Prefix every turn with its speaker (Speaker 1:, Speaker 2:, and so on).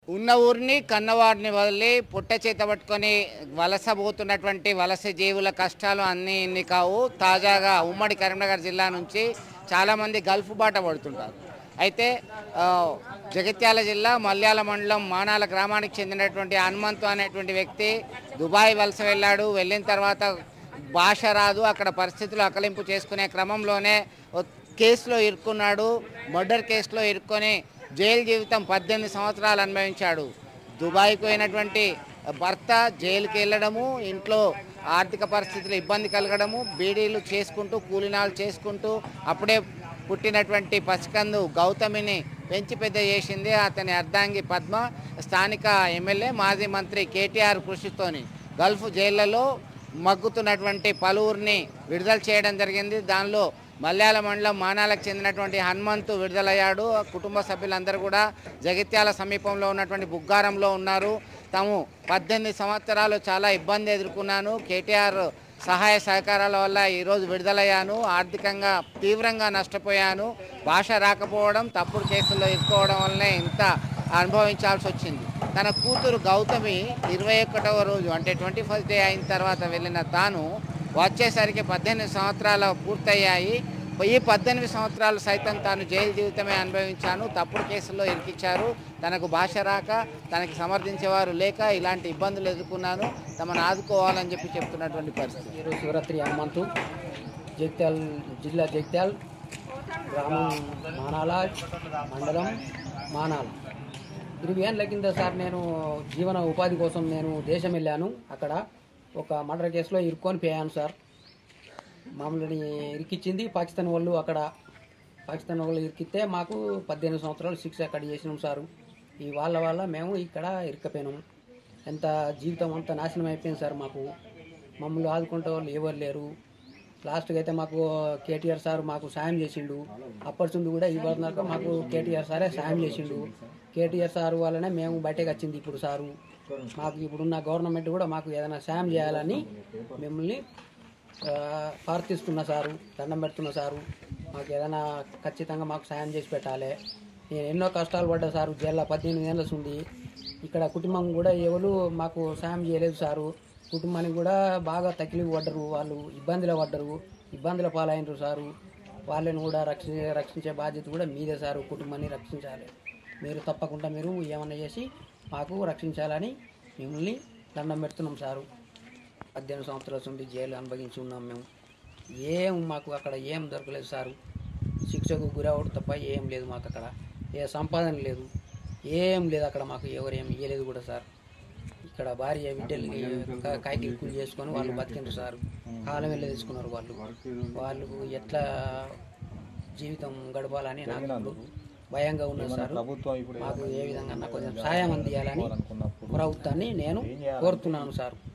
Speaker 1: ఉన్న ఊరిని కన్నవాడిని వదిలి పుట్ట చేత పట్టుకొని వలసపోతున్నటువంటి వలస జీవుల కష్టాలు అన్నీ ఇన్ని కావు తాజాగా ఉమ్మడి కరీంనగర్ జిల్లా నుంచి చాలామంది గల్ఫ్ బాట పడుతుంటారు అయితే ఆ, జగిత్యాల జిల్లా మల్యాల మండలం మానాల గ్రామానికి చెందినటువంటి హనుమంతు అనేటువంటి వ్యక్తి దుబాయ్ వలస వెళ్ళాడు వెళ్ళిన తర్వాత భాష రాదు అక్కడ పరిస్థితులు అకలింపు చేసుకునే క్రమంలోనే ఓ కేసులో ఇరుక్కున్నాడు మర్డర్ కేసులో ఇరుక్కొని జైలు జీవితం పద్దెనిమిది సంవత్సరాలు అనుభవించాడు దుబాయ్కి పోయినటువంటి భర్త జైలుకి వెళ్ళడము ఇంట్లో ఆర్థిక పరిస్థితులు ఇబ్బంది కలగడము బీడీలు చేసుకుంటూ కూలినాలు చేసుకుంటూ అప్పుడే పుట్టినటువంటి పసికందు గౌతమిని పెంచి పెద్ద చేసింది అతని అర్ధాంగి పద్మ స్థానిక ఎమ్మెల్యే మాజీ మంత్రి కేటీఆర్ కృషితోని గల్ఫ్ జైళ్లలో మగ్గుతున్నటువంటి పలువురిని విడుదల చేయడం జరిగింది దానిలో మల్యాల మండలం మానాలకు చెందినటువంటి హనుమంతు విడుదలయ్యాడు కుటుంబ సభ్యులందరూ కూడా జగిత్యాల సమీపంలో ఉన్నటువంటి బుగ్గారంలో ఉన్నారు తాము పద్దెనిమిది సంవత్సరాలు చాలా ఇబ్బంది ఎదుర్కొన్నాను కేటీఆర్ సహాయ సహకారాల వల్ల ఈరోజు విడుదలయ్యాను ఆర్థికంగా తీవ్రంగా నష్టపోయాను భాష రాకపోవడం తప్పుడు కేసుల్లో ఇరుక్కోవడం వల్లనే ఇంత అనుభవించాల్సి వచ్చింది తన కూతురు గౌతమి ఇరవై ఒకటవ రోజు అంటే ట్వంటీ ఫస్ట్ డే అయిన తర్వాత వెళ్ళిన తాను వచ్చేసరికి పద్దెనిమిది సంవత్సరాలు పూర్తయ్యాయి ఈ పద్దెనిమిది సంవత్సరాలు సైతం తాను జైలు జీవితమే అనుభవించాను తప్పుడు కేసుల్లో ఇరికిచ్చారు తనకు భాష రాక తనకి సమర్థించేవారు లేక ఇలాంటి ఇబ్బందులు ఎదుర్కొన్నాను తమను ఆదుకోవాలని చెప్పి చెప్తున్నటువంటి పరిస్థితి
Speaker 2: పేరు శివరాత్రి హనుమంతు జగిత్యాల్ జిల్లా జగిత్యాల్ గ్రామం మానాల మండలం మానాల ఇరవై ఏళ్ళ కింద సార్ నేను జీవన ఉపాధి కోసం నేను దేశం వెళ్ళాను అక్కడ ఒక మర్డర్ కేసులో ఇరుక్కొని పోయాను సార్ మామూలుని ఇరికిచ్చింది పాకిస్తాన్ వాళ్ళు అక్కడ పాకిస్తాన్ వాళ్ళు ఇరికిస్తే మాకు పద్దెనిమిది సంవత్సరాలు శిక్ష అక్కడ చేసినాం సారు ఈ వాళ్ళ వల్ల మేము ఇక్కడ ఇరుక్కపోయినాం ఎంత జీవితం అంతా నాశనం అయిపోయింది సార్ మాకు మమ్మల్ని ఆదుకుంటే వాళ్ళు ఎవరు లేరు లాస్ట్కి అయితే మాకు కేటీఆర్ సార్ మాకు సాయం చేసిండు అప్పటి నుండి కూడా ఇవాళ దాకా మాకు కేటీఆర్ సారే సాయం చేసిండు కేటీఆర్ సార్ వల్లనే మేము బయటకు వచ్చింది ఇప్పుడు సారు మాకు ఇప్పుడున్న గవర్నమెంట్ కూడా మాకు ఏదైనా సాయం చేయాలని మిమ్మల్ని ఆ, ప్రార్థిస్తున్నా సారు దండం పెడుతున్నా సారు మాకు ఏదైనా ఖచ్చితంగా మాకు సాయం చేసి పెట్టాలి నేను ఎన్నో కష్టాలు పడ్డా సారు జైల్లో పద్దెనిమిది ఏళ్ళ ఉంది ఇక్కడ కుటుంబం కూడా ఎవరు మాకు సాయం చేయలేదు సారు కుటుంబానికి కూడా బాగా తకిలివి పడ్డరు వాళ్ళు ఇబ్బందులు పడ్డరు ఇబ్బందుల పాలైనరు సారు వాళ్ళని కూడా రక్షి రక్షించే బాధ్యత కూడా మీదే సారు కుటుంబాన్ని రక్షించాలి మీరు తప్పకుండా మీరు ఏమన్నా చేసి మాకు రక్షించాలని మిమ్మల్ని దండం పెడుతున్నాం సారు పద్దెనిమిది సంవత్సరాల నుండి జైలు అనుభవించి ఉన్నాం మేము ఏం మాకు అక్కడ ఏం దొరకలేదు సారు శిక్షకు గురవడం తప్ప ఏం లేదు మాకు అక్కడ ఏ సంపాదన లేదు ఏం లేదు అక్కడ మాకు ఎవరు ఏం ఇవ్వలేదు కూడా సార్ ఇక్కడ భార్య బిడ్డలు కాయకి కూలి చేసుకొని వాళ్ళు బతికిండ్రు సార్ కాలం వెళ్ళి తీసుకున్నారు వాళ్ళు వాళ్ళు ఎట్లా జీవితం గడపాలని నాకు ఇప్పుడు భయంగా ఉన్నది సార్ మాకు ఏ విధంగా నాకు కొంచెం సాయం అందియాలని ప్రభుత్వాన్ని నేను కోరుతున్నాను సార్